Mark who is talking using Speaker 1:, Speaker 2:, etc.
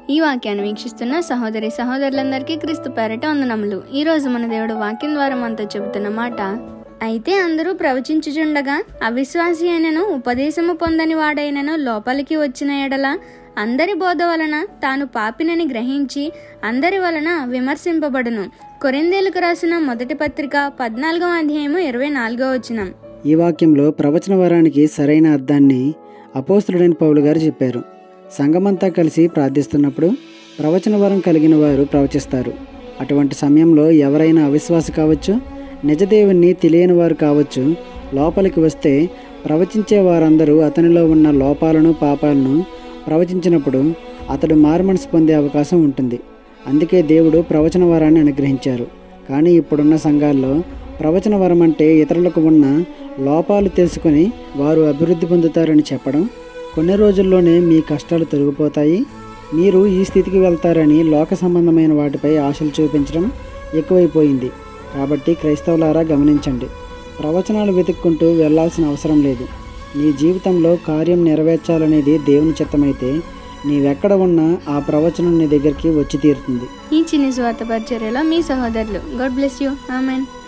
Speaker 1: ఈ వాక్యాన్ని వీక్షిస్తున్న సహోదరి సహోదరులందరికీ క్రీస్తు పేరట వందనములు ఈ రోజు మన దేవుడు వాక్యం ద్వారా మనతో చెబుతున్న మాట అయితే అందరూ ప్రవచించుచుండగా అవిశ్వాసి అయినను ఉపదేశము పొందని వాడైనను లోపలికి వచ్చిన ఎడల అందరి బోధ వలన తాను పాపినని గ్రహించి అందరి వలన విమర్శింపబడును కొరిందేలకు రాసిన మొదటి పత్రిక పద్నాలుగవ అధ్యాయము ఇరవై నాలుగో వచనం
Speaker 2: ఈ వాక్యంలో ప్రవచన వరానికి సరైన అర్థాన్ని అపోస్తుడైన పౌలు గారు చెప్పారు సంఘమంతా కలిసి ప్రార్థిస్తున్నప్పుడు ప్రవచన వరం కలిగిన వారు ప్రవచిస్తారు అటువంటి సమయంలో ఎవరైనా అవిశ్వాసి కావచ్చు నిజదేవుణ్ణి తెలియని వారు కావచ్చు లోపలికి వస్తే ప్రవచించే వారందరూ అతనిలో ఉన్న లోపాలను పాపాలను ప్రవచించినప్పుడు అతడు మారుమనసు పొందే అవకాశం ఉంటుంది అందుకే దేవుడు ప్రవచన వరాన్ని అనుగ్రహించారు కానీ ఇప్పుడున్న సంఘాల్లో ప్రవచన వరం అంటే ఇతరులకు ఉన్న లోపాలు తెలుసుకొని వారు అభివృద్ధి పొందుతారని చెప్పడం కొన్ని రోజుల్లోనే మీ కష్టాలు తొలగిపోతాయి మీరు ఈ స్థితికి వెళ్తారని లోక సంబంధమైన వాటిపై ఆశలు చూపించడం ఎక్కువైపోయింది కాబట్టి క్రైస్తవులారా గమనించండి ప్రవచనాలు వెతుక్కుంటూ వెళ్ళాల్సిన అవసరం లేదు నీ జీవితంలో కార్యం నెరవేర్చాలనేది దేవుని చిత్తమైతే నీవెక్కడ ఉన్నా ఆ ప్రవచనం నీ దగ్గరికి వచ్చి తీరుతుంది
Speaker 1: ఈ చిన్ని స్వార్థ పరిచర్యలో మీ సహోదరులు గాడ్ బ్లెస్ యూ ఆమెన్